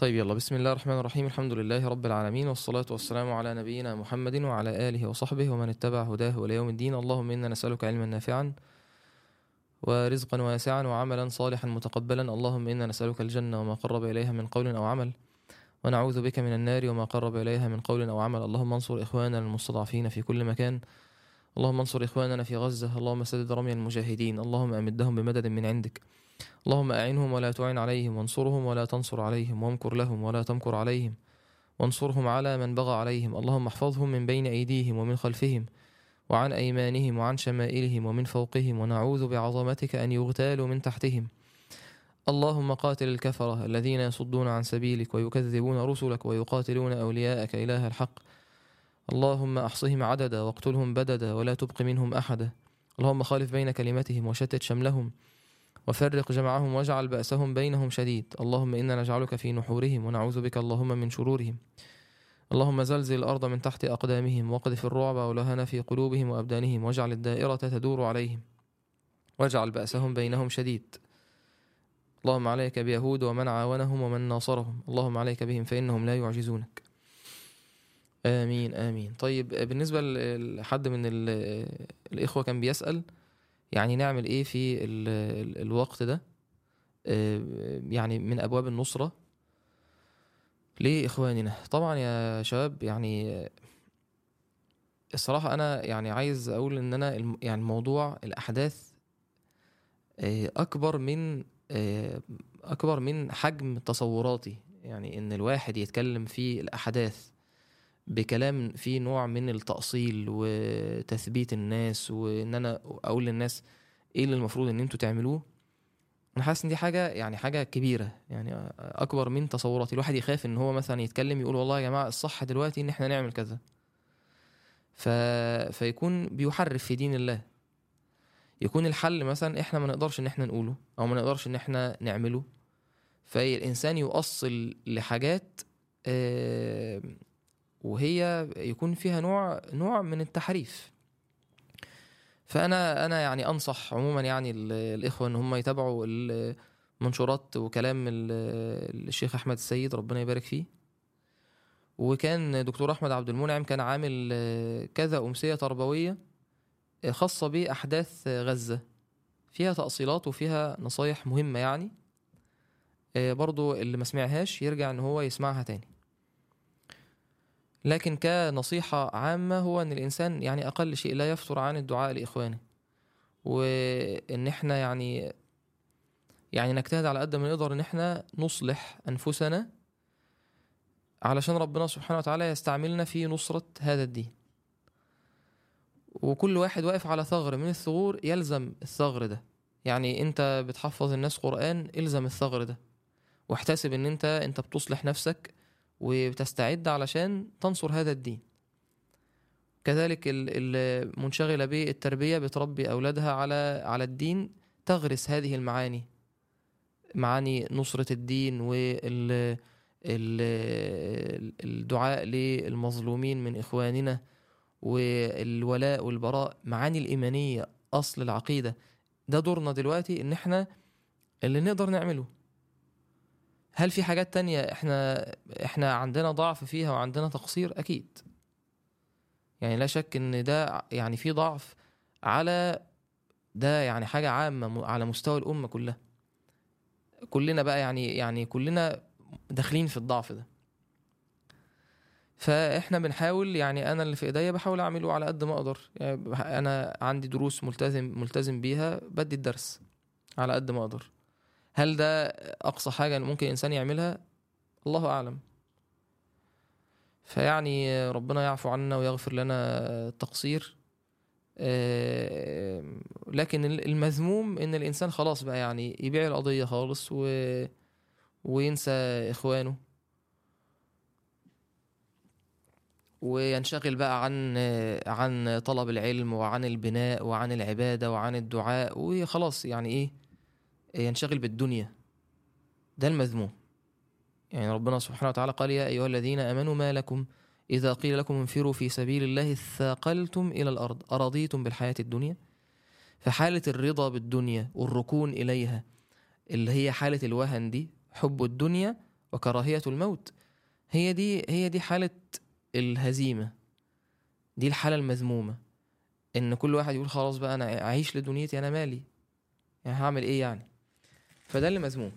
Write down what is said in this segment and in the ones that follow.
طيب يلا بسم الله الرحمن الرحيم الحمد لله رب العالمين والصلاة والسلام على نبينا محمد وعلى آله وصحبه ومن اتبع هداه إلى يوم الدين اللهم إنا نسألك علما نافعا ورزقا واسعا وعملا صالحا متقبلا اللهم إنا نسألك الجنة وما قرب إليها من قول أو عمل ونعوذ بك من النار وما قرب إليها من قول أو عمل اللهم انصر إخواننا المستضعفين في كل مكان اللهم انصر إخواننا في غزة اللهم سدد رمي المجاهدين اللهم أمدهم بمدد من عندك اللهم أعنهم ولا تعن عليهم وانصرهم ولا تنصر عليهم وامكر لهم ولا تمكر عليهم وانصرهم على من بغى عليهم اللهم احفظهم من بين أيديهم ومن خلفهم وعن أيمانهم وعن شمائلهم ومن فوقهم ونعوذ بعظمتك أن يغتالوا من تحتهم اللهم قاتل الكفرة الذين يصدون عن سبيلك ويكذبون رسلك ويقاتلون أولياءك إله الحق اللهم أحصهم عددا واقتلهم بددا ولا تبق منهم أحدا اللهم خالف بين كلمتهم وشتت شملهم وفرق جمعهم واجعل بأسهم بينهم شديد اللهم إنا نجعلك في نحورهم ونعوذ بك اللهم من شرورهم اللهم زلزل الأرض من تحت أقدامهم واقذف الرعب والهن في قلوبهم وأبدانهم واجعل الدائرة تدور عليهم واجعل بأسهم بينهم شديد اللهم عليك بيهود ومن عاونهم ومن ناصرهم اللهم عليك بهم فإنهم لا يعجزونك آمين آمين طيب بالنسبة لحد من ال- الإخوة كان بيسأل يعني نعمل إيه في ال- ال- الوقت ده آه، يعني من أبواب النصرة لإخواننا طبعا يا شباب يعني الصراحة أنا يعني عايز أقول إن أنا الم- يعني موضوع الأحداث آه، أكبر من آه، أكبر من حجم تصوراتي يعني إن الواحد يتكلم في الأحداث بكلام فيه نوع من التأصيل وتثبيت الناس وإن أنا أقول للناس إيه اللي المفروض إن أنتوا تعملوه أنا حاسس إن دي حاجة يعني حاجة كبيرة يعني أكبر من تصوراتي الواحد يخاف إن هو مثلا يتكلم يقول والله يا جماعة الصح دلوقتي إن إحنا نعمل كذا ف... فيكون بيحرف في دين الله يكون الحل مثلا احنا ما نقدرش ان احنا نقوله او ما نقدرش ان احنا نعمله فالانسان يؤصل لحاجات آه، وهي يكون فيها نوع نوع من التحريف فانا انا يعني انصح عموما يعني ال- الاخوه ان هم يتابعوا المنشورات وكلام ال- الشيخ احمد السيد ربنا يبارك فيه وكان دكتور احمد عبد المنعم كان عامل آه، كذا امسيه تربويه آه، خاصه باحداث آه، غزه فيها تأصيلات وفيها نصايح مهمه يعني آه، برضو اللي ما سمعهاش يرجع ان هو يسمعها تاني لكن كنصيحة عامة هو ان الانسان يعني اقل شيء لا يفتر عن الدعاء لاخوانه وان احنا يعني يعني نجتهد على قد ما نقدر ان احنا نصلح انفسنا علشان ربنا سبحانه وتعالى يستعملنا في نصرة هذا الدين وكل واحد واقف على ثغر من الثغور يلزم الثغر ده يعني انت بتحفظ الناس قرآن الزم الثغر ده واحتسب ان انت انت بتصلح نفسك وبتستعد علشان تنصر هذا الدين كذلك ال- المنشغلة بالتربية بتربي أولادها على على الدين تغرس هذه المعاني معاني نصرة الدين وال ال- الدعاء للمظلومين من إخواننا والولاء والبراء معاني الإيمانية أصل العقيدة ده دورنا دلوقتي إن إحنا اللي نقدر نعمله هل في حاجات تانية احنا احنا عندنا ضعف فيها وعندنا تقصير اكيد يعني لا شك ان ده يعني في ضعف على ده يعني حاجة عامة م- على مستوى الأمة كلها كلنا بقى يعني يعني كلنا داخلين في الضعف ده فاحنا بنحاول يعني انا اللي في ايديا بحاول اعمله على قد ما اقدر يعني بح- انا عندي دروس ملتزم ملتزم بيها بدي الدرس على قد ما اقدر هل ده اقصى حاجه ممكن الانسان يعملها الله اعلم فيعني ربنا يعفو عنا ويغفر لنا التقصير آه، لكن المذموم ان الانسان خلاص بقى يعني يبيع القضيه خالص و... وينسى اخوانه وينشغل بقى عن عن طلب العلم وعن البناء وعن العباده وعن الدعاء وخلاص يعني ايه ينشغل بالدنيا ده المذموم يعني ربنا سبحانه وتعالى قال يا أيها الذين آمنوا ما لكم إذا قيل لكم انفروا في سبيل الله ثاقلتم إلى الأرض أرضيتم بالحياة الدنيا فحالة الرضا بالدنيا والركون إليها اللي هي حالة الوهن دي حب الدنيا وكراهية الموت هي دي هي دي حالة الهزيمة دي الحالة المذمومة إن كل واحد يقول خلاص بقى أنا أعيش لدنيتي أنا مالي يعني هعمل إيه يعني فده اللي مذموم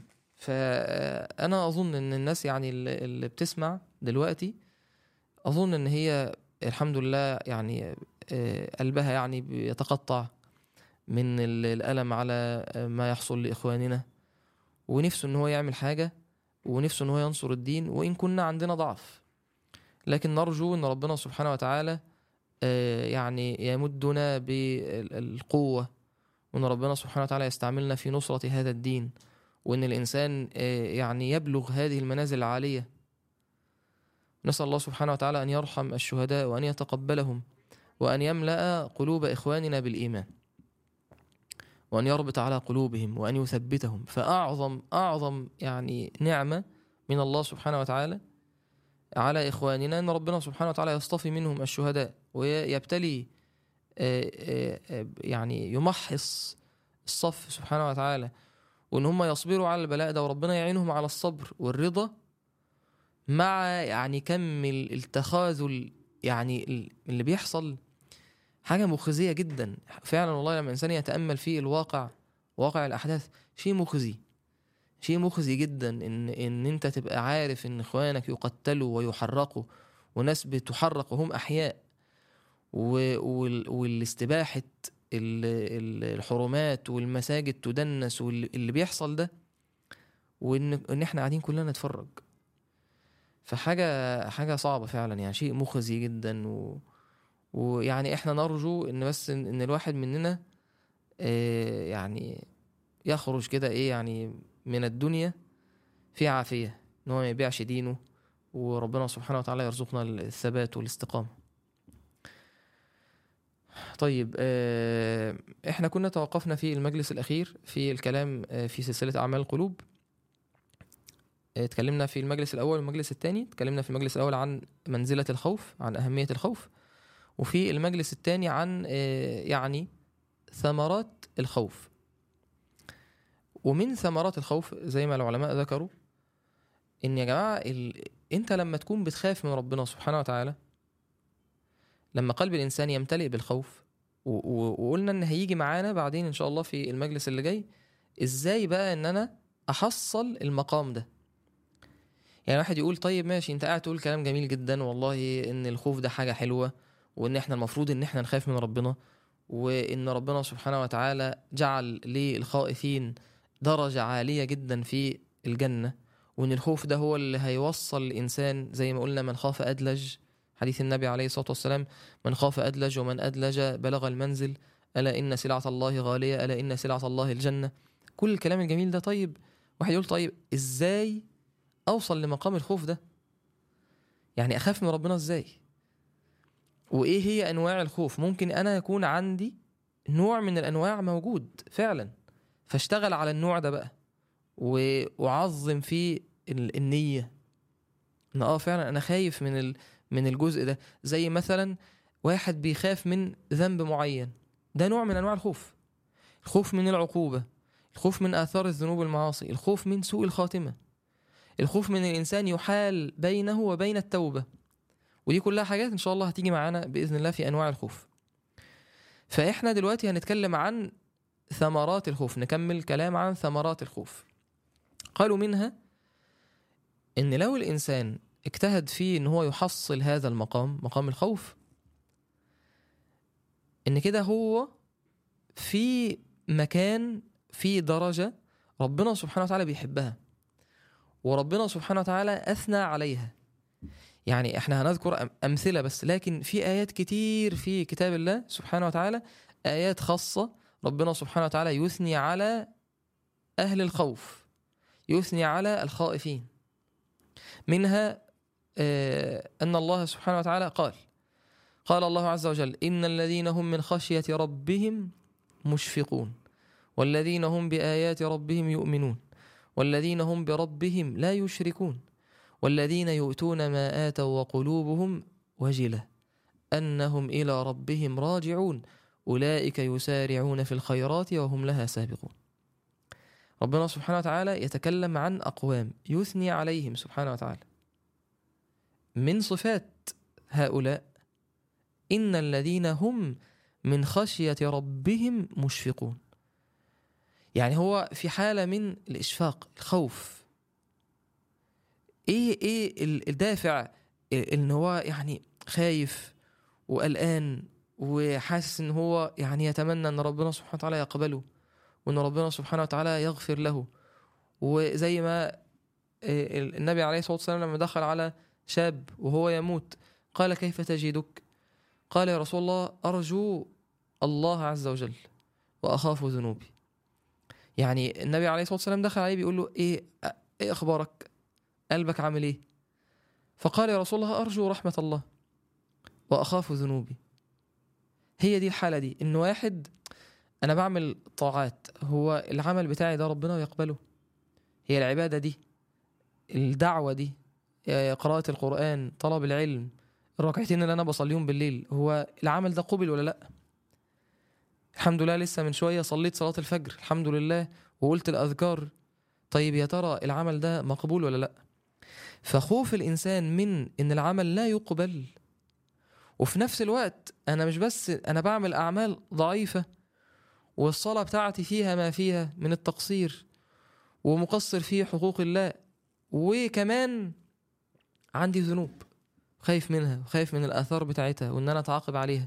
فأنا أظن إن الناس يعني اللي اللي بتسمع دلوقتي أظن إن هي الحمد لله يعني آه، قلبها يعني بيتقطع من ال- الألم على ما يحصل لإخواننا ونفسه إن هو يعمل حاجة ونفسه إن هو ينصر الدين وإن كنا عندنا ضعف لكن نرجو إن ربنا سبحانه وتعالى آه، يعني يمدنا بالقوة وإن ربنا سبحانه وتعالى يستعملنا في نصرة هذا الدين وإن الإنسان آه، يعني يبلغ هذه المنازل العالية نسأل الله سبحانه وتعالى أن يرحم الشهداء وأن يتقبلهم وأن يملأ قلوب إخواننا بالإيمان وأن يربط على قلوبهم وأن يثبتهم فأعظم أعظم يعني نعمة من الله سبحانه وتعالى على إخواننا أن ربنا سبحانه وتعالى يصطفي منهم الشهداء ويبتلي آه، آه، آه، يعني يمحص الصف سبحانه وتعالى وان هم يصبروا على البلاء ده وربنا يعينهم على الصبر والرضا مع يعني كم ال- التخاذل يعني ال- اللي بيحصل حاجة مخزية جدا فعلا والله لما الإنسان يتأمل في الواقع واقع الأحداث شيء مخزي شيء مخزي جدا إن إن أنت تبقى عارف إن إخوانك يقتلوا ويحرقوا وناس بتحرق وهم أحياء و- وال- والاستباحة ال- ال- الحرمات والمساجد تدنس واللي بيحصل ده وإن إن إحنا قاعدين كلنا نتفرج فحاجة حاجة صعبة فعلا يعني شيء مخزي جدا و... ويعني احنا نرجو ان بس ان إن الواحد مننا آه، يعني يخرج كده ايه يعني من الدنيا في عافية ان هو ما يبيعش دينه وربنا سبحانه وتعالى يرزقنا الثبات والاستقامة طيب آه، احنا كنا توقفنا في المجلس الأخير في الكلام آه، في سلسلة أعمال القلوب آه، اتكلمنا في المجلس الأول والمجلس الثاني اتكلمنا في المجلس الأول عن منزلة الخوف عن أهمية الخوف وفي المجلس الثاني عن آه، يعني ثمرات الخوف ومن ثمرات الخوف زي ما العلماء ذكروا ان يا جماعه ال... انت لما تكون بتخاف من ربنا سبحانه وتعالى لما قلب الانسان يمتلئ بالخوف و... و... وقلنا ان هيجي معانا بعدين ان شاء الله في المجلس اللي جاي ازاي بقى ان انا احصل المقام ده يعني واحد يقول طيب ماشي انت قاعد تقول كلام جميل جدا والله ان الخوف ده حاجه حلوه وان احنا المفروض ان احنا نخاف من ربنا وان ربنا سبحانه وتعالى جعل للخائفين درجه عاليه جدا في الجنه وان الخوف ده هو اللي هيوصل الانسان زي ما قلنا من خاف ادلج حديث النبي عليه الصلاه والسلام من خاف ادلج ومن ادلج بلغ المنزل الا ان سلعه الله غاليه الا ان سلعه الله الجنه كل الكلام الجميل ده طيب واحد يقول طيب ازاي اوصل لمقام الخوف ده يعني اخاف من ربنا ازاي وايه هي انواع الخوف ممكن انا يكون عندي نوع من الانواع موجود فعلا فاشتغل على النوع ده بقى و- واعظم فيه ال- النيه ان اه فعلا انا خايف من ال- من الجزء ده زي مثلا واحد بيخاف من ذنب معين ده نوع من انواع الخوف الخوف من العقوبه الخوف من اثار الذنوب والمعاصي الخوف من سوء الخاتمه الخوف من الانسان يحال بينه وبين التوبه ودي كلها حاجات ان شاء الله هتيجي معانا باذن الله في انواع الخوف فاحنا دلوقتي هنتكلم عن ثمرات الخوف نكمل كلام عن ثمرات الخوف قالوا منها ان لو الانسان اجتهد في ان هو يحصل هذا المقام مقام الخوف ان كده هو في مكان في درجة ربنا سبحانه وتعالى بيحبها وربنا سبحانه وتعالى أثنى عليها يعني احنا هنذكر أم- أمثلة بس لكن في آيات كتير في كتاب الله سبحانه وتعالى آيات خاصة ربنا سبحانه وتعالى يثني على أهل الخوف يثني على الخائفين منها آه، أن الله سبحانه وتعالى قال قال الله عز وجل إن الذين هم من خشية ربهم مشفقون والذين هم بآيات ربهم يؤمنون والذين هم بربهم لا يشركون والذين يؤتون ما آتوا وقلوبهم وجلة أنهم إلى ربهم راجعون أولئك يسارعون في الخيرات وهم لها سابقون ربنا سبحانه وتعالى يتكلم عن أقوام يثني عليهم سبحانه وتعالى من صفات هؤلاء إن الذين هم من خشية ربهم مشفقون يعني هو في حالة من الإشفاق الخوف إيه إيه ال- الدافع إيه إن هو يعني خايف وقلقان وحاسس إن هو يعني يتمنى إن ربنا سبحانه وتعالى يقبله وإن ربنا سبحانه وتعالى يغفر له وزي ما إيه، النبي عليه الصلاة والسلام لما دخل على شاب وهو يموت قال كيف تجدك قال يا رسول الله أرجو الله عز وجل وأخاف ذنوبي يعني النبي عليه الصلاة والسلام دخل عليه بيقول له إيه, إيه أخبارك قلبك عامل إيه فقال يا رسول الله أرجو رحمة الله وأخاف ذنوبي هي دي الحالة دي إن واحد أنا بعمل طاعات هو العمل بتاعي ده ربنا يقبله هي العبادة دي الدعوة دي قراءة القرآن طلب العلم الركعتين اللي أنا بصليهم بالليل هو العمل ده قبل ولا لأ الحمد لله لسه من شوية صليت صلاة الفجر الحمد لله وقلت الأذكار طيب يا ترى العمل ده مقبول ولا لأ فخوف الإنسان من إن العمل لا يقبل وفي نفس الوقت أنا مش بس أنا بعمل أعمال ضعيفة والصلاة بتاعتي فيها ما فيها من التقصير ومقصر في حقوق الله وكمان عندي ذنوب خايف منها وخايف من الآثار بتاعتها وإن أنا أتعاقب عليها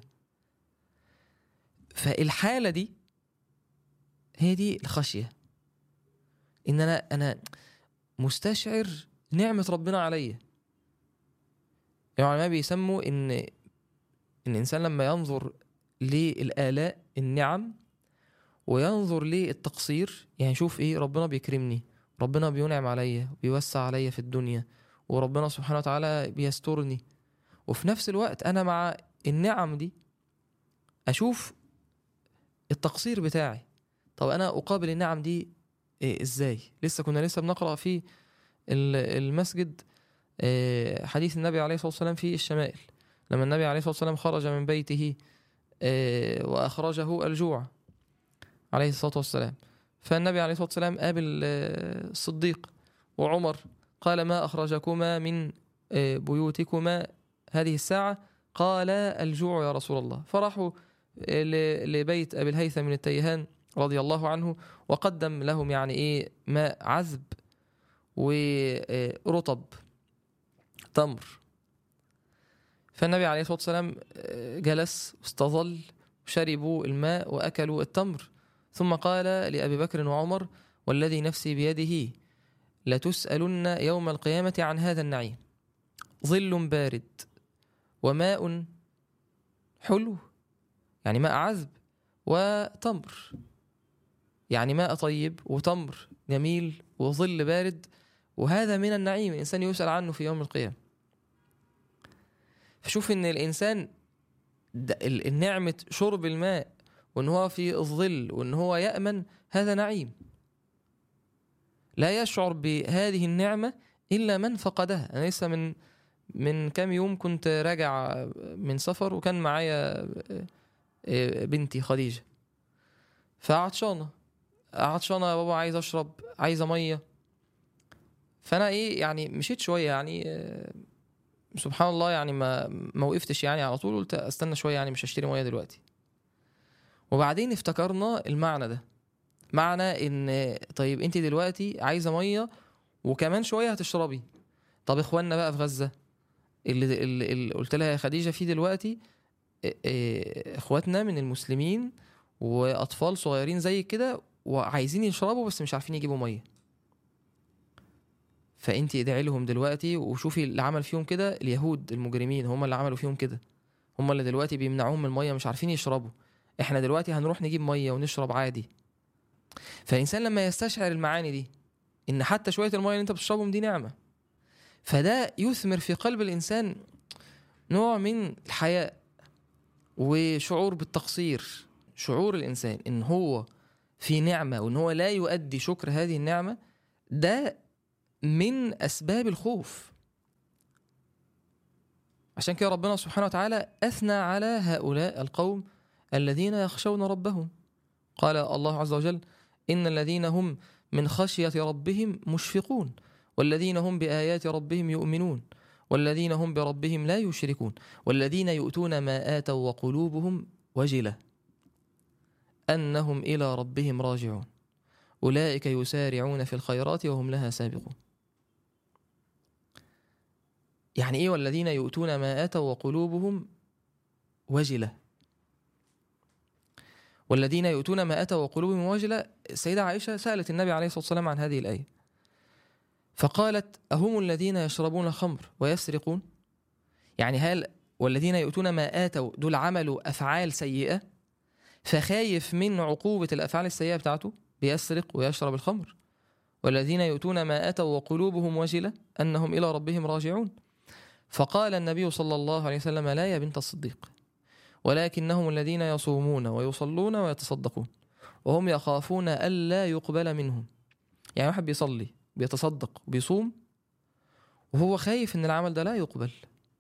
فالحالة دي هي دي الخشية إن أنا أنا مستشعر نعمة ربنا عليا العلماء بيسموا إن إن الإنسان لما ينظر للآلاء النعم وينظر للتقصير يعني شوف إيه ربنا بيكرمني ربنا بينعم عليا بيوسع عليا في الدنيا وربنا سبحانه وتعالى بيسترني وفي نفس الوقت أنا مع النعم دي أشوف التقصير بتاعي طب أنا أقابل النعم دي إيه إزاي لسه كنا لسه بنقرأ في ال- المسجد آه، حديث النبي عليه الصلاة والسلام في الشمائل لما النبي عليه الصلاة والسلام خرج من بيته آه، وأخرجه الجوع عليه الصلاة والسلام فالنبي عليه الصلاة والسلام قابل آه، الصديق وعمر قال ما أخرجكما من آه، بيوتكما هذه الساعة قال الجوع يا رسول الله فراحوا آه، ل- لبيت أبي الهيثم من التيهان رضي الله عنه وقدم لهم يعني إيه ماء عذب ورطب تمر فالنبي عليه الصلاة والسلام آه، جلس واستظل وشربوا الماء وأكلوا التمر ثم قال لأبي بكر وعمر والذي نفسي بيده لتسألن يوم القيامة عن هذا النعيم ظل بارد وماء حلو يعني ماء عذب وتمر يعني ماء طيب وتمر جميل وظل بارد وهذا من النعيم الإنسان يسأل عنه في يوم القيامة فشوف إن الإنسان د- ال- النعمة شرب الماء وإن هو في الظل وإن هو يأمن هذا نعيم لا يشعر بهذه النعمة إلا من فقدها أنا لسه من من كام يوم كنت راجع من سفر وكان معايا بنتي خديجة فعطشانة عطشانة يا بابا عايز أشرب عايزة مية فأنا إيه يعني مشيت شوية يعني آه، سبحان الله يعني ما ما وقفتش يعني على طول قلت استنى شوية يعني مش هشتري مية دلوقتي وبعدين افتكرنا المعنى ده معنى ان طيب انت دلوقتي عايزه ميه وكمان شويه هتشربي طب اخواننا بقى في غزه اللي, اللي, اللي قلت لها يا خديجه في دلوقتي اه، اه، اخواتنا من المسلمين واطفال صغيرين زي كده وعايزين يشربوا بس مش عارفين يجيبوا ميه فانت ادعي لهم دلوقتي وشوفي اللي عمل فيهم كده اليهود المجرمين هم اللي عملوا فيهم كده هم اللي دلوقتي بيمنعوهم من الميه مش عارفين يشربوا احنا دلوقتي هنروح نجيب ميه ونشرب عادي فالانسان لما يستشعر المعاني دي ان حتى شويه الميه اللي انت بتشربهم دي نعمه فده يثمر في قلب الانسان نوع من الحياء وشعور بالتقصير شعور الانسان ان هو في نعمه وان هو لا يؤدي شكر هذه النعمه ده من اسباب الخوف عشان كده ربنا سبحانه وتعالى اثنى على هؤلاء القوم الذين يخشون ربهم قال الله عز وجل إن الذين هم من خشية ربهم مشفقون والذين هم بآيات ربهم يؤمنون والذين هم بربهم لا يشركون والذين يؤتون ما آتوا وقلوبهم وجلة أنهم إلى ربهم راجعون أولئك يسارعون في الخيرات وهم لها سابقون يعني إيه والذين يؤتون ما آتوا وقلوبهم وجلة والذين يؤتون ما أتوا وقلوبهم وجلة السيدة عائشة سألت النبي عليه الصلاة والسلام عن هذه الآية فقالت أهم الذين يشربون الخمر ويسرقون يعني هل والذين يؤتون ما آتوا دول عملوا أفعال سيئة فخايف من عقوبة الأفعال السيئة بتاعته بيسرق ويشرب الخمر والذين يؤتون ما آتوا وقلوبهم وجلة أنهم إلى ربهم راجعون فقال النبي صلى الله عليه وسلم لا يا بنت الصديق ولكنهم الذين يصومون ويصلون ويتصدقون وهم يخافون ألا يقبل منهم يعني واحد بيصلي بيتصدق بيصوم وهو خايف ان العمل ده لا يقبل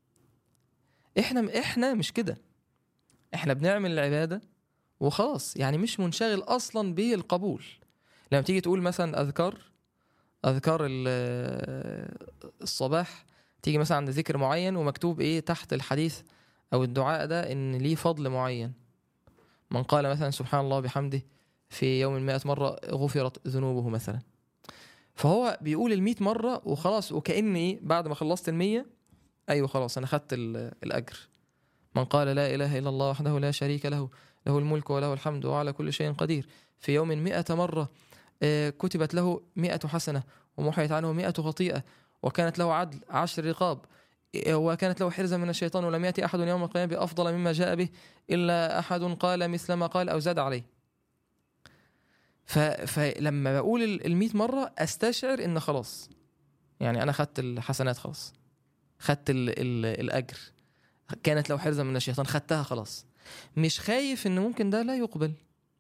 احنا احنا مش كده احنا بنعمل العباده وخلاص يعني مش منشغل اصلا بالقبول لما تيجي تقول مثلا اذكار اذكار ال- الصباح تيجي مثلا عند ذكر معين ومكتوب ايه تحت الحديث او الدعاء ده ان ليه فضل معين من قال مثلا سبحان الله بحمده في يوم مئة مرة غفرت ذنوبه مثلا فهو بيقول المئة مرة وخلاص وكأن ايه بعد ما خلصت المية ايوه خلاص انا خدت ال- الاجر من قال لا اله الا الله وحده لا شريك له له الملك وله الحمد وعلى كل شيء قدير في يوم مئة مرة آه، كتبت له مئة حسنة ومحيت عنه مئة خطيئة وكانت له عدل عشر رقاب آه، وكانت له حرزا من الشيطان ولم يأتي أحد يوم القيامة بأفضل مما جاء به إلا أحد قال مثل ما قال أو زاد عليه ف... فلما بقول ال- المئة مرة أستشعر إن خلاص يعني أنا خدت الحسنات خلاص خدت ال... ال... الأجر كانت له حرزا من الشيطان خدتها خلاص مش خايف إن ممكن ده لا يقبل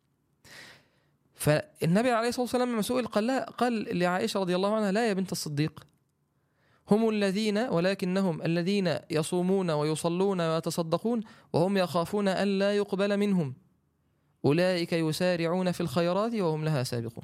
فالنبي عليه الصلاة والسلام لما سئل قال لا قال لعائشة رضي الله عنها لا يا بنت الصديق هم الذين ولكنهم الذين يصومون ويصلون ويتصدقون وهم يخافون أن لا يقبل منهم أولئك يسارعون في الخيرات وهم لها سابقون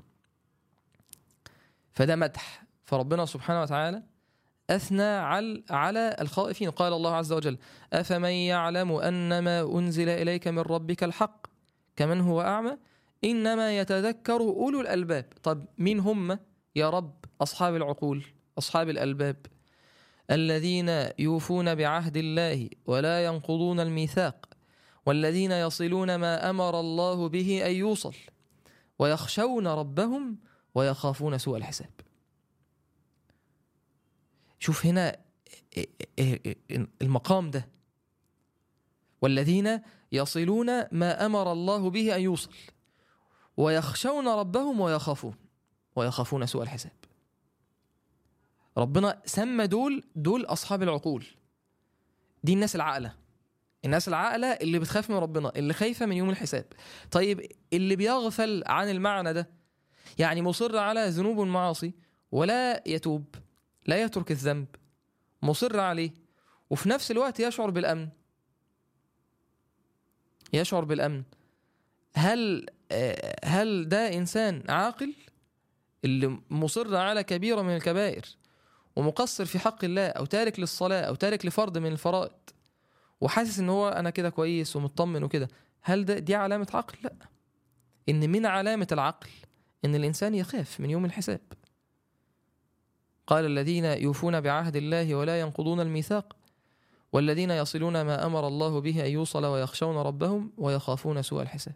فده مدح فربنا سبحانه وتعالى أثنى على على الخائفين قال الله عز وجل أفمن يعلم أنما أنزل إليك من ربك الحق كمن هو أعمى إنما يتذكر أولو الألباب طب مين هم يا رب أصحاب العقول أصحاب الألباب الذين يوفون بعهد الله ولا ينقضون الميثاق والذين يصلون ما امر الله به ان يوصل ويخشون ربهم ويخافون سوء الحساب شوف هنا المقام ده والذين يصلون ما امر الله به ان يوصل ويخشون ربهم ويخافون ويخافون سوء الحساب ربنا سمى دول دول اصحاب العقول دي الناس العاقله الناس العاقله اللي بتخاف من ربنا اللي خايفه من يوم الحساب طيب اللي بيغفل عن المعنى ده يعني مصر على ذنوب ومعاصي ولا يتوب لا يترك الذنب مصر عليه وفي نفس الوقت يشعر بالامن يشعر بالامن هل آه، هل ده انسان عاقل اللي مصر على كبيره من الكبائر ومقصر في حق الله او تارك للصلاه او تارك لفرض من الفرائض وحاسس ان هو انا كده كويس ومطمن وكده هل ده دي علامه عقل لا ان من علامه العقل ان الانسان يخاف من يوم الحساب قال الذين يوفون بعهد الله ولا ينقضون الميثاق والذين يصلون ما امر الله به ان يوصل ويخشون ربهم ويخافون سوء الحساب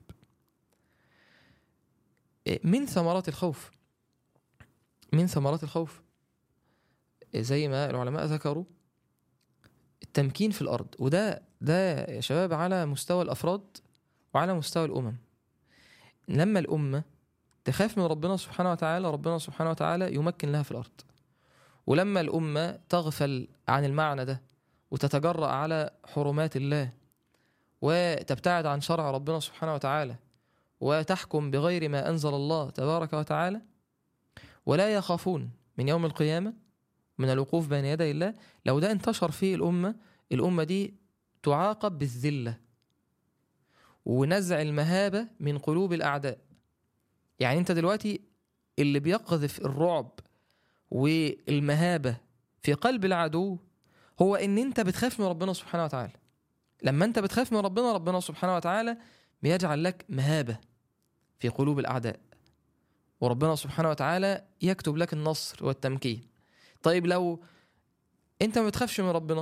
من ثمرات الخوف من ثمرات الخوف زي ما العلماء ذكروا التمكين في الارض وده ده يا شباب على مستوى الافراد وعلى مستوى الامم لما الامه تخاف من ربنا سبحانه وتعالى ربنا سبحانه وتعالى يمكن لها في الارض ولما الامه تغفل عن المعنى ده وتتجرأ على حرمات الله وتبتعد عن شرع ربنا سبحانه وتعالى وتحكم بغير ما انزل الله تبارك وتعالى ولا يخافون من يوم القيامه من الوقوف بين يدي الله لو ده انتشر في الأمة الأمة دي تعاقب بالذلة ونزع المهابة من قلوب الأعداء يعني أنت دلوقتي اللي بيقذف الرعب والمهابة في قلب العدو هو ان انت بتخاف من ربنا سبحانه وتعالى لما انت بتخاف من ربنا ربنا سبحانه وتعالى بيجعل لك مهابة في قلوب الأعداء وربنا سبحانه وتعالى يكتب لك النصر والتمكين طيب لو انت ما بتخافش من ربنا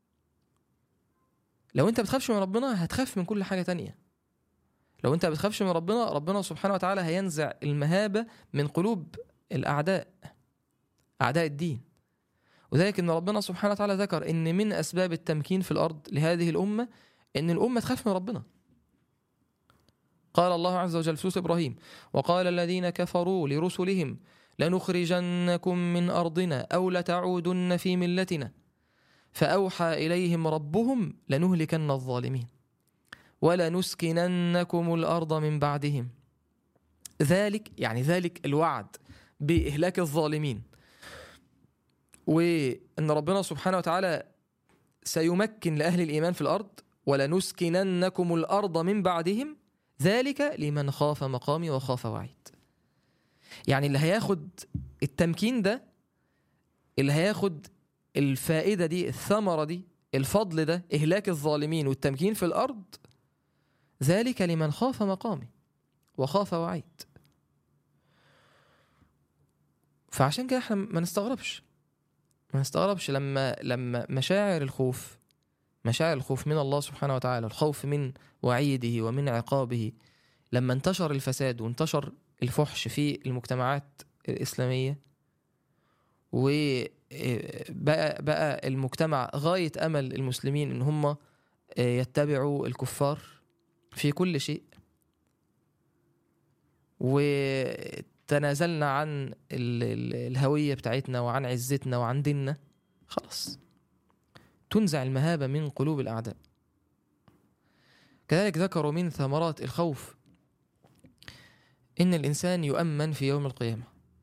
لو انت بتخافش من ربنا هتخاف من كل حاجة تانية لو انت بتخافش من ربنا ربنا سبحانه وتعالى هينزع المهابة من قلوب الأعداء أعداء الدين وذلك ان ربنا سبحانه وتعالى ذكر ان من اسباب التمكين في الارض لهذه الامه ان الامه تخاف من ربنا قال الله عز وجل في سوره ابراهيم وقال الذين كفروا لرسلهم لنخرجنكم من ارضنا او لتعودن في ملتنا فاوحى اليهم ربهم لنهلكن الظالمين ولنسكننكم الارض من بعدهم ذلك يعني ذلك الوعد باهلاك الظالمين وان ربنا سبحانه وتعالى سيمكن لاهل الايمان في الارض ولنسكننكم الارض من بعدهم ذلك لمن خاف مقامي وخاف وعيد يعني اللي هياخد التمكين ده اللي هياخد الفائده دي الثمره دي الفضل ده اهلاك الظالمين والتمكين في الارض ذلك لمن خاف مقامي وخاف وعيد فعشان كده احنا ما نستغربش ما نستغربش لما لما مشاعر الخوف مشاعر الخوف من الله سبحانه وتعالى الخوف من وعيده ومن عقابه لما انتشر الفساد وانتشر الفحش في المجتمعات الإسلامية وبقى بقى المجتمع غاية أمل المسلمين إن هم يتبعوا الكفار في كل شيء وتنازلنا عن ال- ال- الهوية بتاعتنا وعن عزتنا وعن ديننا خلاص تنزع المهابة من قلوب الأعداء كذلك ذكروا من ثمرات الخوف إن الإنسان يؤمن في يوم القيامة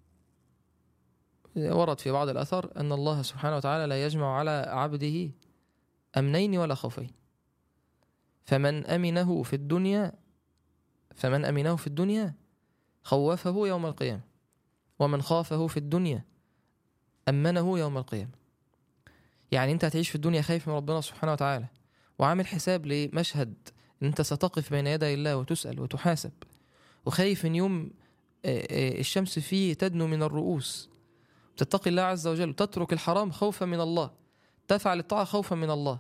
ورد في بعض الأثر أن الله سبحانه وتعالى لا يجمع على عبده أمنين ولا خوفين فمن أمنه في الدنيا فمن أمنه في الدنيا خوفه يوم القيامة ومن خافه في الدنيا أمنه يوم القيامة يعني أنت هتعيش في الدنيا خايف من ربنا سبحانه وتعالى وعامل حساب لمشهد أن أنت ستقف بين يدي الله وتسأل وتحاسب وخايف من يوم آه، آه، الشمس فيه تدنو من الرؤوس تتقي الله عز وجل وتترك الحرام خوفا من الله تفعل الطاعة خوفا من الله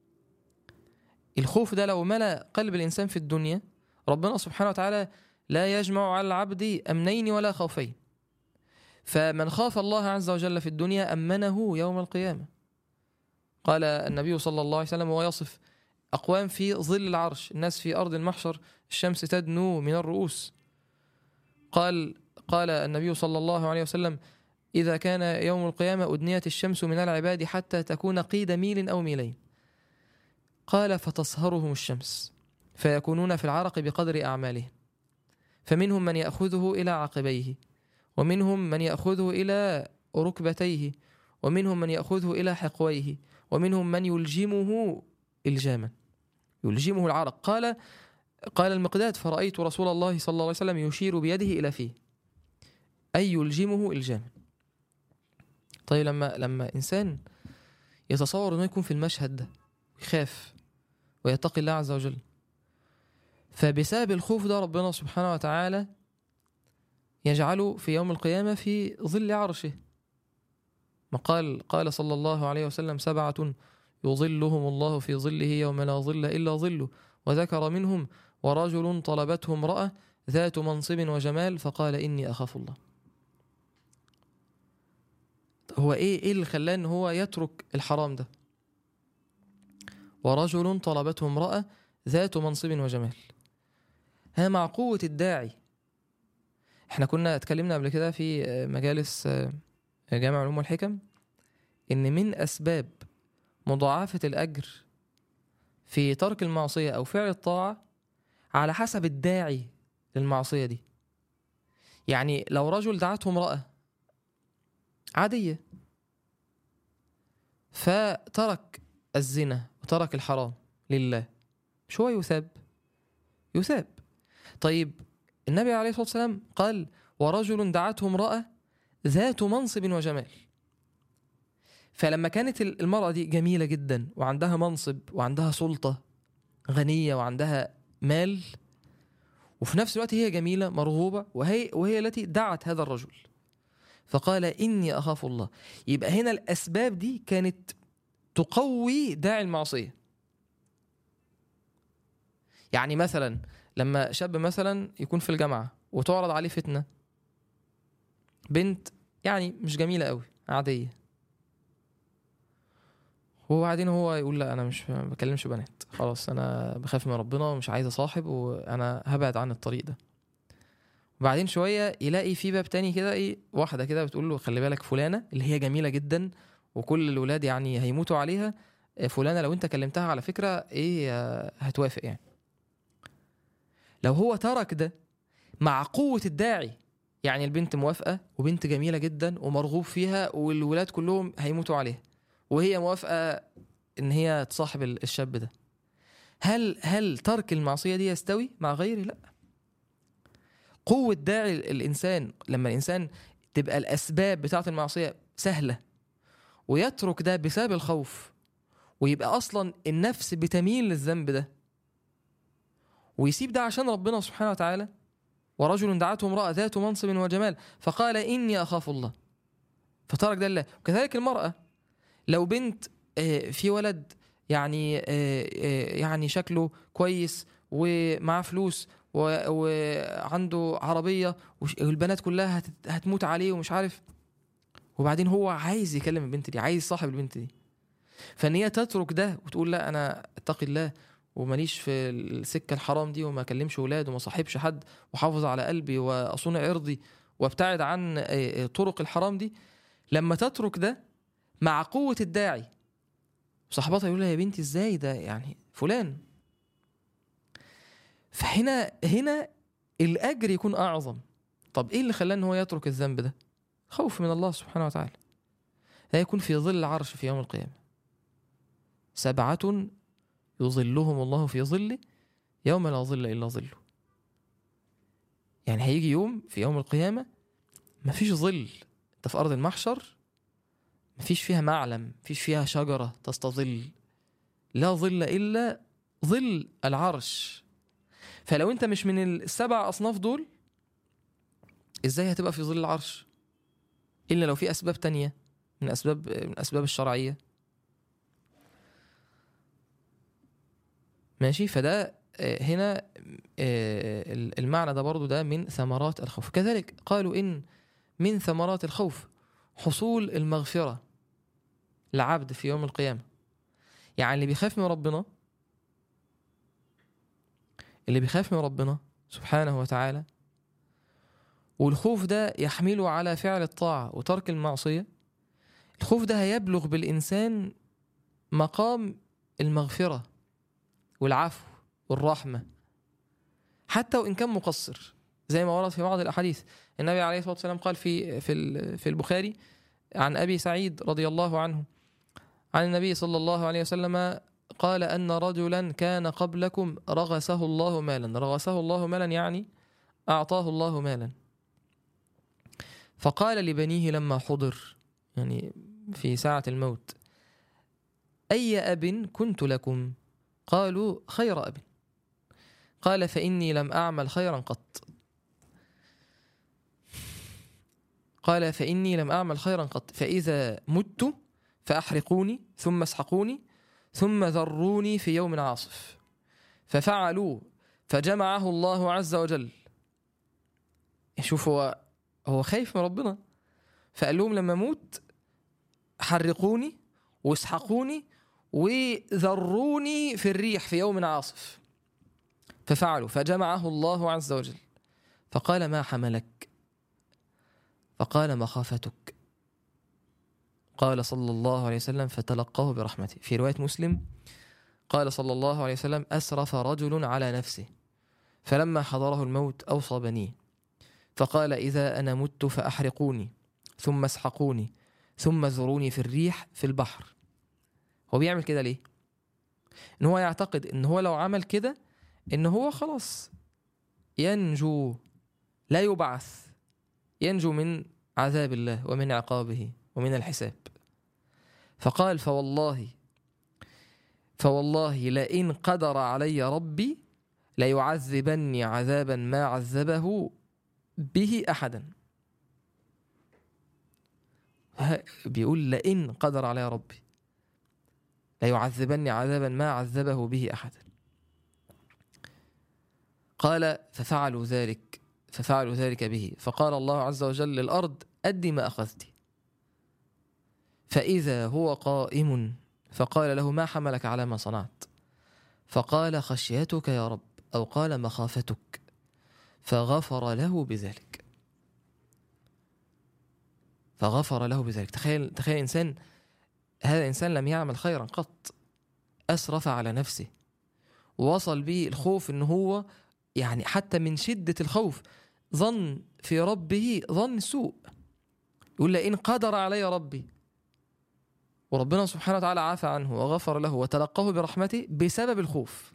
الخوف ده لو ملأ قلب الإنسان في الدنيا ربنا سبحانه وتعالى لا يجمع على العبد أمنين ولا خوفين فمن خاف الله عز وجل في الدنيا أمنه يوم القيامة قال النبي صلى الله عليه وسلم وهو يصف أقوام في ظل العرش الناس في أرض المحشر الشمس تدنو من الرؤوس قال قال النبي صلى الله عليه وسلم إذا كان يوم القيامة أدنيت الشمس من العباد حتى تكون قيد ميل أو ميلين قال فتصهرهم الشمس فيكونون في العرق بقدر أعمالهم فمنهم من يأخذه إلى عقبيه ومنهم من يأخذه إلى ركبتيه ومنهم من يأخذه إلى حقويه ومنهم من يلجمه إلجاما يلجمه العرق قال قال المقداد فرأيت رسول الله صلى الله عليه وسلم يشير بيده إلى فيه أي يلجمه إلجاما طيب لما لما إنسان يتصور أنه يكون في المشهد ده يخاف ويتقي الله عز وجل فبسبب الخوف ده ربنا سبحانه وتعالى يجعله في يوم القيامة في ظل عرشه ما قال قال صلى الله عليه وسلم سبعة يظلهم الله في ظله يوم لا ظل إلا ظله وذكر منهم ورجل طلبته امرأة ذات منصب وجمال فقال إني أخاف الله هو إيه إيه اللي خلاه إن هو يترك الحرام ده ورجل طلبته امرأة ذات منصب وجمال ها مع قوة الداعي احنا كنا اتكلمنا قبل كده في مجالس جامع العلوم والحكم ان من اسباب مضاعفة الاجر في ترك المعصية او فعل الطاعة على حسب الداعي للمعصية دي يعني لو رجل دعته امرأة عادية فترك الزنا وترك الحرام لله مش هو يثاب يثاب طيب النبي عليه الصلاة والسلام قال ورجل دعته امرأة ذات منصب وجمال فلما كانت المرأة دي جميلة جدا وعندها منصب وعندها سلطة غنية وعندها مال وفي نفس الوقت هي جميلة مرغوبة وهي, وهي التي دعت هذا الرجل فقال إني أخاف الله يبقى هنا الأسباب دي كانت تقوي داعي المعصية يعني مثلا لما شاب مثلا يكون في الجامعة وتعرض عليه فتنة بنت يعني مش جميلة قوي عادية وبعدين هو يقول لا انا مش ما بكلمش بنات خلاص انا بخاف من ربنا ومش عايز اصاحب وانا هبعد عن الطريق ده وبعدين شويه يلاقي في باب تاني كده ايه واحده كده بتقول له خلي بالك فلانه اللي هي جميله جدا وكل الولاد يعني هيموتوا عليها فلانه لو انت كلمتها على فكره ايه هتوافق يعني لو هو ترك ده مع قوه الداعي يعني البنت موافقه وبنت جميله جدا ومرغوب فيها والولاد كلهم هيموتوا عليها وهي موافقه ان هي تصاحب الشاب ده هل هل ترك المعصيه دي يستوي مع غيره لا قوه داعي الانسان لما الانسان تبقى الاسباب بتاعه المعصيه سهله ويترك ده بسبب الخوف ويبقى اصلا النفس بتميل للذنب ده ويسيب ده عشان ربنا سبحانه وتعالى ورجل دعته امرأة ذات منصب وجمال فقال إني أخاف الله فترك ده لله وكذلك المرأة لو بنت في ولد يعني يعني شكله كويس ومعاه فلوس وعنده عربية والبنات كلها هتموت عليه ومش عارف وبعدين هو عايز يكلم البنت دي عايز صاحب البنت دي فان هي تترك ده وتقول لا انا اتقي الله وماليش في السكه الحرام دي وما اكلمش ولاد وما صاحبش حد واحافظ على قلبي واصون عرضي وابتعد عن طرق الحرام دي لما تترك ده مع قوة الداعي صاحبتها يقول لها يا بنتي ازاي ده يعني فلان فهنا هنا الأجر يكون أعظم طب إيه اللي خلاه إن هو يترك الذنب ده خوف من الله سبحانه وتعالى لا يكون في ظل العرش في يوم القيامة سبعة يظلهم الله في ظله يوم لا ظل إلا ظله يعني هيجي يوم في يوم القيامة مفيش ظل انت في أرض المحشر مفيش فيها معلم مفيش فيها شجرة تستظل لا ظل إلا ظل العرش فلو انت مش من السبع أصناف دول ازاي هتبقى في ظل العرش إلا لو في أسباب تانية من أسباب من الأسباب الشرعية ماشي فده هنا المعنى ده برضو ده من ثمرات الخوف كذلك قالوا إن من ثمرات الخوف حصول المغفرة لعبد في يوم القيامة يعني اللي بيخاف من ربنا اللي بيخاف من ربنا سبحانه وتعالى والخوف ده يحمله على فعل الطاعة وترك المعصية الخوف ده هيبلغ بالإنسان مقام المغفرة والعفو والرحمة حتى وإن كان مقصر زي ما ورد في بعض الأحاديث النبي عليه الصلاة والسلام قال في في في البخاري عن أبي سعيد رضي الله عنه عن النبي صلى الله عليه وسلم قال أن رجلا كان قبلكم رغسه الله مالا رغسه الله مالا يعني أعطاه الله مالا فقال لبنيه لما حضر يعني في ساعة الموت أي أب كنت لكم قالوا خير أب قال فإني لم أعمل خيرا قط قال فإني لم أعمل خيرا قط فإذا مت فأحرقوني ثم اسحقوني ثم ذروني في يوم عاصف ففعلوا فجمعه الله عز وجل شوف هو هو خايف من ربنا فقال لهم لما اموت حرقوني واسحقوني وذروني في الريح في يوم عاصف ففعلوا فجمعه الله عز وجل فقال ما حملك فقال مخافتك قال صلى الله عليه وسلم فتلقاه برحمته في رواية مسلم قال صلى الله عليه وسلم أسرف رجل على نفسه فلما حضره الموت أوصى بنيه فقال إذا أنا مت فأحرقوني ثم اسحقوني ثم ذروني في الريح في البحر هو بيعمل كده ليه؟ إن هو يعتقد إن هو لو عمل كده إن هو خلاص ينجو لا يبعث ينجو من عذاب الله ومن عقابه ومن الحساب فقال فوالله فوالله لئن قدر علي ربي ليعذبني عذابا ما عذبه به احدا ها- بيقول لئن قدر علي ربي ليعذبني عذابا ما عذبه به احدا قال ففعلوا ذلك ففعلوا ذلك به فقال الله عز وجل للارض ادي ما اخذت فاذا هو قائم فقال له ما حملك على ما صنعت فقال خشيتك يا رب او قال مخافتك فغفر له بذلك فغفر له بذلك تخيل تخيل انسان هذا الانسان لم يعمل خيرا قط اسرف على نفسه ووصل به الخوف ان هو يعني حتى من شده الخوف ظن في ربه ظن سوء يقول لئن قدر علي ربي وربنا سبحانه وتعالى عافى عنه وغفر له وتلقاه برحمته بسبب الخوف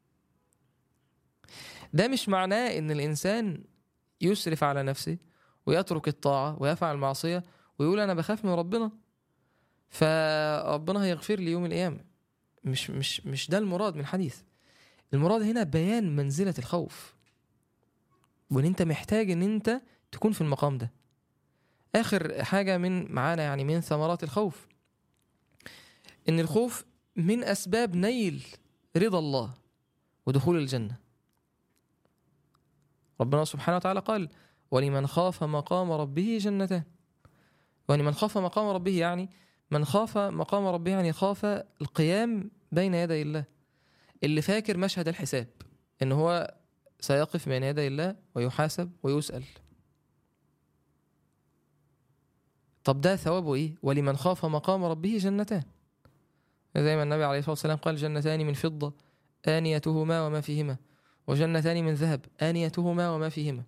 ده مش معناه ان الانسان يسرف على نفسه ويترك الطاعه ويفعل المعصيه ويقول انا بخاف من ربنا فربنا هيغفر لي يوم القيامه مش مش مش ده المراد من الحديث المراد هنا بيان منزله الخوف وان انت محتاج ان انت تكون في المقام ده اخر حاجه من معانا يعني من ثمرات الخوف ان الخوف من اسباب نيل رضا الله ودخول الجنه ربنا سبحانه وتعالى قال ولمن خاف مقام ربه جنتان ولمن خاف مقام ربه يعني من خاف مقام ربه يعني خاف القيام بين يدي الله اللي فاكر مشهد الحساب ان هو سيقف بين يدي الله ويحاسب ويسأل طب ده ثوابه ايه ولمن خاف مقام ربه جنتان زي ما النبي عليه الصلاة والسلام قال جنتان من فضة آنيتهما وما فيهما وجنتان من ذهب آنيتهما وما فيهما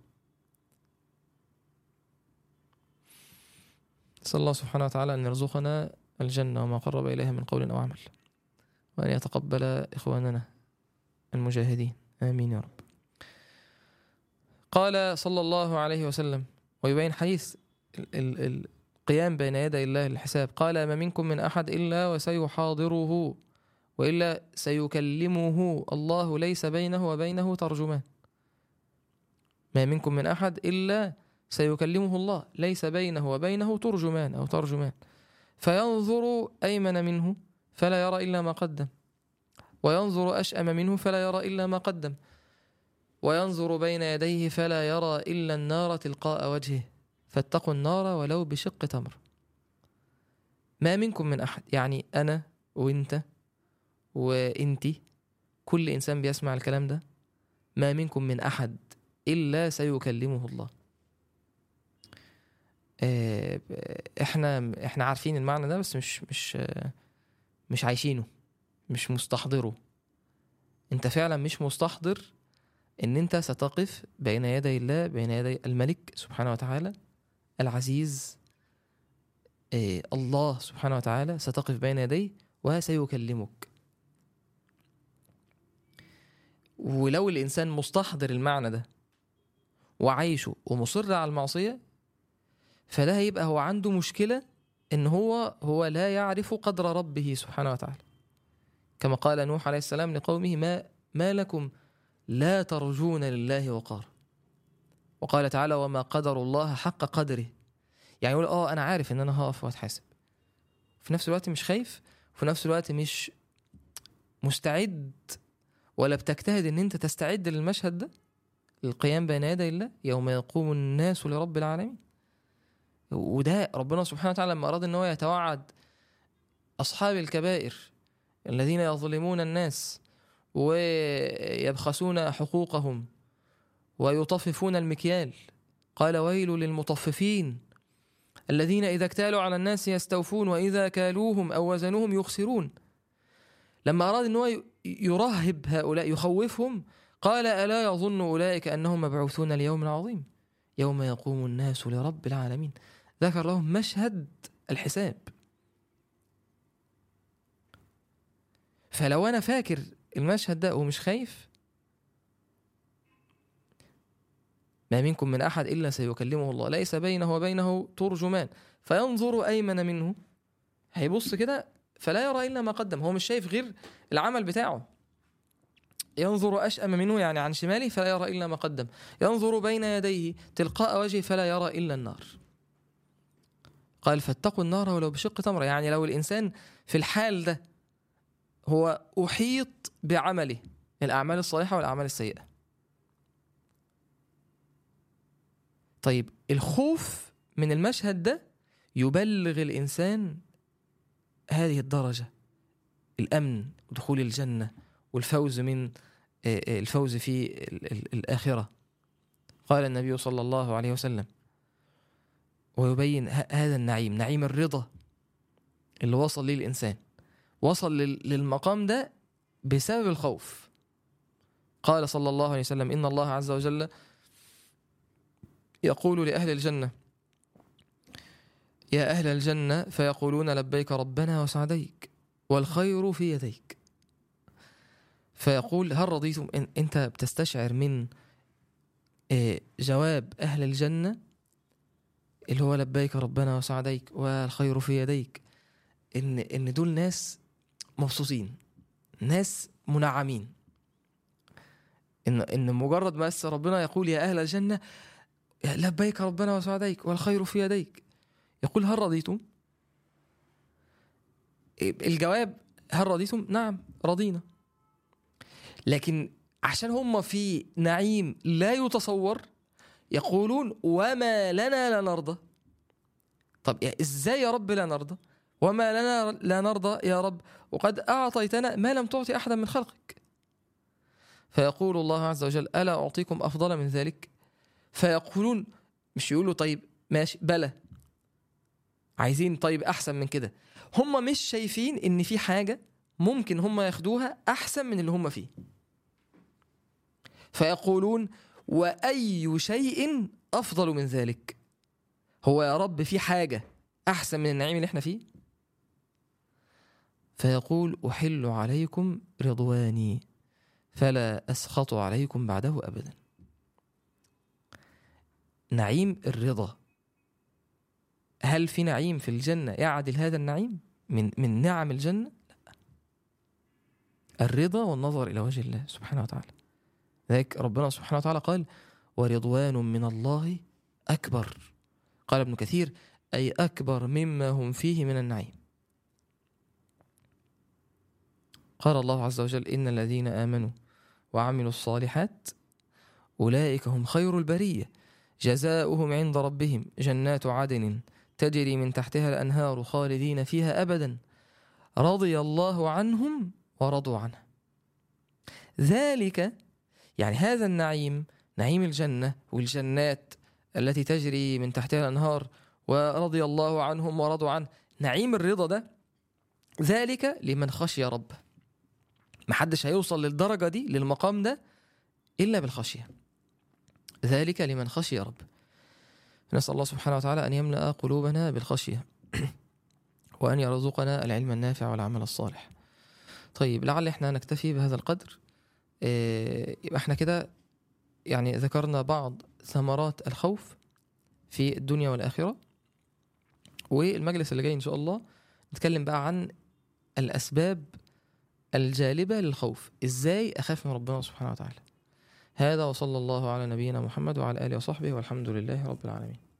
نسأل الله سبحانه وتعالى أن يرزقنا الجنة وما قرب إليها من قول أو عمل وأن يتقبل إخواننا المجاهدين آمين يا رب قال صلى الله عليه وسلم ويبين حديث ال- ال- القيام بين يدي الله الحساب قال ما منكم من أحد إلا وسيحاضره وإلا سيكلمه الله ليس بينه وبينه ترجمان ما منكم من أحد إلا سيكلمه الله ليس بينه وبينه ترجمان أو ترجمان فينظر أيمن منه فلا يرى إلا ما قدم وينظر أشأم منه فلا يرى إلا ما قدم وينظر بين يديه فلا يرى إلا النار تلقاء وجهه فاتقوا النار ولو بشق تمر ما منكم من أحد يعني أنا وإنت وإنتي كل إنسان بيسمع الكلام ده ما منكم من أحد إلا سيكلمه الله آه، احنا احنا عارفين المعنى ده بس مش مش آه، مش عايشينه مش مستحضره انت فعلا مش مستحضر ان انت ستقف بين يدي الله بين يدي الملك سبحانه وتعالى العزيز آه، الله سبحانه وتعالى ستقف بين يديه وسيكلمك ولو الانسان مستحضر المعنى ده وعايشه ومصر على المعصيه فده هيبقى هو عنده مشكله ان هو هو لا يعرف قدر ربه سبحانه وتعالى كما قال نوح عليه السلام لقومه ما ما لكم لا ترجون لله وقارا وقال تعالى وما قدر الله حق قدره يعني يقول اه انا عارف ان انا هقف واتحاسب في نفس الوقت مش خايف وفي نفس الوقت مش مستعد ولا بتجتهد ان انت تستعد للمشهد ده للقيام بين يدي الله يوم يقوم الناس لرب العالمين وده ربنا سبحانه وتعالى لما اراد ان هو يتوعد اصحاب الكبائر الذين يظلمون الناس ويبخسون حقوقهم ويطففون المكيال قال ويل للمطففين الذين اذا اكتالوا على الناس يستوفون واذا كالوهم او وزنوهم يخسرون لما اراد ان هو ي- يرهب هؤلاء يخوفهم قال الا يظن اولئك انهم مبعوثون ليوم عظيم يوم يقوم الناس لرب العالمين ذكر لهم مشهد الحساب فلو انا فاكر المشهد ده ومش خايف ما منكم من أحد إلا سيكلمه الله ليس بينه وبينه ترجمان فينظر أيمن منه هيبص كده فلا يرى إلا ما قدم هو مش شايف غير العمل بتاعه ينظر أشأم منه يعني عن شماله فلا يرى إلا ما قدم ينظر بين يديه تلقاء وجهه فلا يرى إلا النار قال فاتقوا النار ولو بشق تمرة يعني لو الإنسان في الحال ده هو أحيط بعمله الأعمال الصالحة والأعمال السيئة طيب الخوف من المشهد ده يبلغ الإنسان هذه الدرجة الأمن ودخول الجنة والفوز من آه، آه، الفوز في ال- ال- الآخرة قال النبي صلى الله عليه وسلم ويبين ه- هذا النعيم نعيم الرضا اللي وصل ليه الإنسان وصل لل- للمقام ده بسبب الخوف قال صلى الله عليه وسلم إن الله عز وجل يقول لأهل الجنة يا أهل الجنة فيقولون لبيك ربنا وسعديك والخير في يديك فيقول هل رضيتم إن أنت بتستشعر من آه، جواب أهل الجنة اللي هو لبيك ربنا وسعديك والخير في يديك إن إن دول ناس مبسوطين ناس منعمين إن إن مجرد ما بس ربنا يقول يا أهل الجنة لبيك ربنا وسعديك والخير في يديك يقول هل رضيتم؟ الجواب هل رضيتم؟ نعم رضينا لكن عشان هم في نعيم لا يتصور يقولون وما لنا لا نرضى طب يا ازاي يا رب لا نرضى وما لنا لا نرضى يا رب وقد اعطيتنا ما لم تعطي احدا من خلقك فيقول الله عز وجل الا اعطيكم افضل من ذلك فيقولون مش يقولوا طيب ماشي بلى عايزين طيب احسن من كده هم مش شايفين ان في حاجه ممكن هم ياخدوها احسن من اللي هم فيه فيقولون واي شيء افضل من ذلك هو يا رب في حاجه احسن من النعيم اللي احنا فيه فيقول احل عليكم رضواني فلا اسخط عليكم بعده ابدا نعيم الرضا هل في نعيم في الجنه يعدل هذا النعيم من من نعم الجنه لا الرضا والنظر الى وجه الله سبحانه وتعالى ذلك ربنا سبحانه وتعالى قال ورضوان من الله أكبر قال ابن كثير أي أكبر مما هم فيه من النعيم قال الله عز وجل إن الذين آمنوا وعملوا الصالحات أولئك هم خير البرية جزاؤهم عند ربهم جنات عدن تجري من تحتها الأنهار خالدين فيها أبدا رضي الله عنهم ورضوا عنه ذلك يعني هذا النعيم نعيم الجنة والجنات التي تجري من تحتها الأنهار ورضي الله عنهم ورضوا عنه نعيم الرضا ده ذلك لمن خشي ربه محدش هيوصل للدرجة دي للمقام ده إلا بالخشية ذلك لمن خشي ربه نسأل الله سبحانه وتعالى أن يملأ قلوبنا بالخشية وأن يرزقنا العلم النافع والعمل الصالح طيب لعل احنا نكتفي بهذا القدر إيه، يبقى احنا كده يعني ذكرنا بعض ثمرات الخوف في الدنيا والآخرة والمجلس اللي جاي إن شاء الله نتكلم بقى عن الأسباب الجالبة للخوف إزاي أخاف من ربنا سبحانه وتعالى هذا وصلى الله على نبينا محمد وعلى آله وصحبه والحمد لله رب العالمين